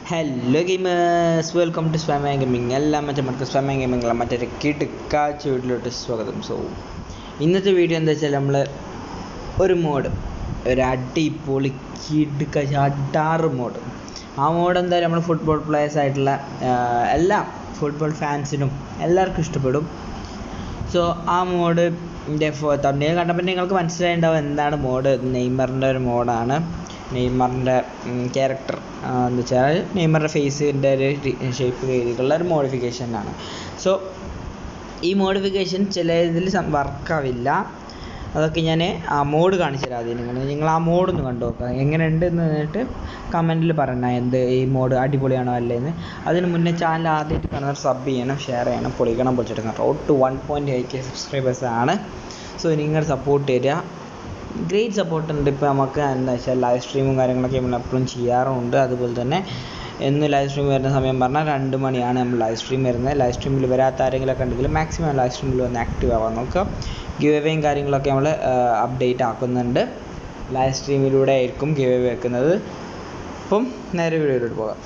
hello gamers welcome to സ്പാമ gaming എല്ലാം മറ്റേ മറ്റേ സ്പാമ ഗെയിമിംഗ് മറ്റേ കിടുക്കാച്ച വീട്ടിലോട്ട് സ്വാഗതം സോ ഇന്നത്തെ വീഡിയോ എന്താ വെച്ചാൽ നമ്മൾ ഒരു മോഡ് ഒരു അടിപൊളി കിടുക്കാച്ച അഡാറ് മോഡ് ആ മോഡ് എന്തായാലും നമ്മൾ ഫുട്ബോൾ പ്ലേയേഴ്സ് ആയിട്ടുള്ള ആഹ്, എല്ലാ ഫുട്ബോൾ ഫാൻസിനും എല്ലാവർക്കും ഇഷ്ടപ്പെടും സോ ആ മോഡ് തണ്ടേ കണ്ടപ്പോൾ നിങ്ങൾക്ക് മനസ്സിലായിട്ടുണ്ടാവും എന്താണ് മോഡ് നെയ്മറിൻ്റെ ഒരു മോഡാണ് നെയ്മറിൻ്റെ ക്യാരക്ടർ എന്ന് വെച്ചാൽ നെയ്മറിൻ്റെ ഫേസിൻ്റെ ഒരു ഷേപ്പ് രീതിക്കുള്ള ഒരു മോഡിഫിക്കേഷനാണ് സോ ഈ മോഡിഫിക്കേഷൻ ചില ഇതിൽ വർക്കാവില്ല അതൊക്കെ ഞാൻ ആ മോഡ് കാണിച്ചു തരാം ആദ്യം നിങ്ങൾ നിങ്ങൾ ആ മോഡ് ഒന്ന് കണ്ടു നോക്കുക എങ്ങനെയുണ്ട് എന്ന് എന്നിട്ട് കമൻറ്റിൽ പറയണം എന്ത് ഈ മോഡ് അടിപൊളിയാണോ അല്ലേന്ന് അതിന് മുന്നേ ചാനൽ ആദ്യമായിട്ട് കാണുന്നവർ സബ് ചെയ്യണം ഷെയർ ചെയ്യണം പൊളിക്കണം പൊളിച്ചെടുക്കണം road to one point eight K subscribers ആണ് സോ നിങ്ങൾ സപ്പോർട്ട് തരിക ഗ്രേറ്റ് സപ്പോർട്ട് ഉണ്ട് ഇപ്പോൾ നമുക്ക് എന്താ വെച്ചാൽ ലൈവ് സ്ട്രീമും കാര്യങ്ങളൊക്കെ നമ്മൾ എപ്പോഴും ചെയ്യാറുമുണ്ട് അതുപോലെ തന്നെ എന്ന് ലൈവ് സ്ട്രീം വരുന്ന സമയം പറഞ്ഞാൽ രണ്ട് മണിയാണ് നമ്മൾ ലൈവ് സ്ട്രീം വരുന്നത് ലൈവ് സ്ട്രീമിൽ വരാത്ത ആരെങ്കിലുമൊക്കെ ഉണ്ടെങ്കിൽ മാക്സിമം ലൈവ് സ്ട്രീമിൽ വന്ന് ആക്റ്റീവ് ആവാൻ നോക്കുക ഗിവ് എവേയും കാര്യങ്ങളൊക്കെ നമ്മൾ അപ്ഡേറ്റ് ആക്കുന്നുണ്ട് ലൈവ് സ്ട്രീമിലൂടെ ആയിരിക്കും ഗിവ് എവേ വെക്കുന്നത് അപ്പം നേരെ വീഡിയോയിലോട്ട് പോകാം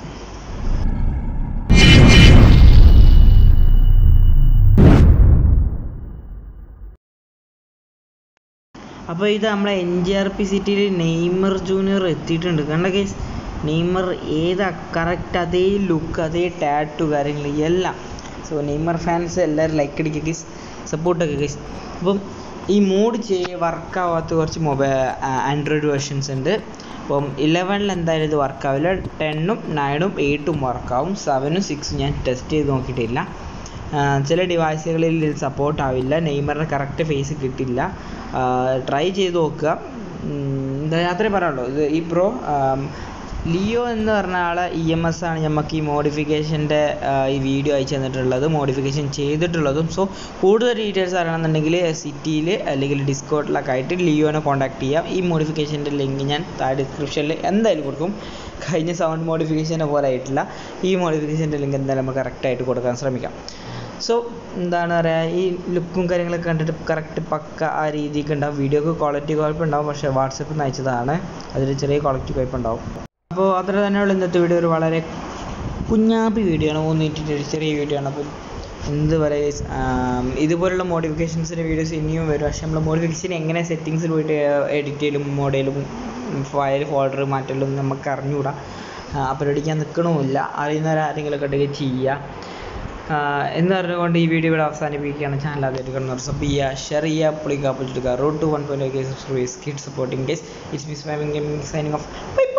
അപ്പോൾ ഇത് നമ്മളെ എൻ ജി ആർ പി സിറ്റിയിൽ നെയ്മർ ജൂനിയർ എത്തിയിട്ടുണ്ട് കണ്ട കേസ് നെയ്മർ ഏതാ കറക്റ്റ് അതേ ലുക്ക് അതേ ടാറ്റു കാര്യങ്ങൾ എല്ലാം സോ നെയ്മർ ഫാൻസ് എല്ലാവരും ലൈക്ക് അടിക്കുക കേസ് സപ്പോർട്ടൊക്കെ കേസ് അപ്പം ഈ മോഡ് ചെയ്യ വർക്കാവാത്ത കുറച്ച് മൊബൈൽ ആൻഡ്രോയിഡ് വേർഷൻസ് ഉണ്ട് അപ്പം ഇലവനിൽ എന്തായാലും ഇത് വർക്കാവില്ല ടെണ്ണും നയനും എയ്റ്റും വർക്കാവും സെവനും സിക്സും ഞാൻ ടെസ്റ്റ് ചെയ്ത് നോക്കിയിട്ടില്ല ആഹ് ചില ഡിവൈസുകളിൽ ഇത് സപ്പോർട്ട് ആവില്ല നെയ്മറിന് കറക്റ്റ് ഫേസ് കിട്ടില്ല ട്രൈ ചെയ്ത് നോക്കുക ഉം, എന്താ അത്രേ പറയാനുള്ളൂ ഇത് ഈ പ്രോ ലിയോ എന്ന് പറഞ്ഞ ആളെ ഇ എം എസ് ആണ് നമുക്ക് ഈ മോഡിഫിക്കേഷൻ്റെ ഈ വീഡിയോ അയച്ചു തന്നിട്ടുള്ളത് മോഡിഫിക്കേഷൻ ചെയ്തിട്ടുള്ളതും സോ കൂടുതൽ ഡീറ്റെയിൽസ് അറിയണമെന്നുണ്ടെങ്കിൽ സിറ്റിയിൽ അല്ലെങ്കിൽ ഡിസ്കോട്ടിലൊക്കെ ആയിട്ട് ലിയോനെ കോൺടാക്ട് ചെയ്യാം ഈ മോഡിഫിക്കേഷൻ്റെ ലിങ്ക് ഞാൻ താഴെ ഡിസ്ക്രിപ്ഷനിൽ എന്തായാലും കൊടുക്കും കഴിഞ്ഞ സൗണ്ട് മോഡിഫിക്കേഷനെ പോലെ ആയിട്ടില്ല ഈ മോഡിഫിക്കേഷൻ്റെ ലിങ്ക് എന്തായാലും നമുക്ക് കറക്റ്റായിട്ട് കൊടുക്കാൻ ശ്രമിക്കാം സോ എന്താണ് പറയുക ഈ ലുക്കും കാര്യങ്ങളൊക്കെ കണ്ടിട്ട് കറക്റ്റ് പക്ക ആ രീതിക്ക് ഉണ്ടാവും വീഡിയോക്ക് ക്വാളിറ്റി കുഴപ്പമുണ്ടാവും പക്ഷേ വാട്സപ്പിൽ നിന്ന് അയച്ചതാണ് അതിൽ ചെറിയ ക്വാളിറ്റി കുഴപ്പമുണ്ടാവും അപ്പോൾ അത്ര തന്നെയുള്ള ഇന്നത്തെ വീഡിയോ ഒരു വളരെ കുഞ്ഞാപ്പി വീഡിയോ ആണ് മൂന്ന് മിനിറ്റിൻ്റെ ഒരു ചെറിയ വീഡിയോ ആണ് അപ്പം എന്ത് പറയുക ഇതുപോലുള്ള മോഡിഫിക്കേഷൻസിൻ്റെ വീഡിയോസ് ഇനിയും വരും പക്ഷേ നമ്മൾ മോഡിഫിക്കേഷൻ എങ്ങനെ സെറ്റിങ്സിൽ പോയിട്ട് എഡിറ്റ് ചെയ്യലും മോഡലും ഫയൽ ഫോൾഡർ മാറ്റലും നമുക്ക് അറിഞ്ഞുകൂടാ ആ പരിപാടിക്കാൻ നിൽക്കണമില്ല അറിയുന്നവരാരെങ്കിലുമൊക്കെ ഉണ്ടെങ്കിൽ ചെയ്യുക ആഹ് എന്ന് പറഞ്ഞുകൊണ്ട് ഈ വീഡിയോ ഇവിടെ അവസാനിപ്പിക്കുകയാണ് ചാനൽ ആദ്യമായിട്ട് കാണുന്നവർ സബ് ചെയ്യുക ഷെയർ ചെയ്യുക പൊളിക്കുക പൊളിച്ചെടുക്കുക road to one point subscribe kid supporting case it's miss farming gaming signing off by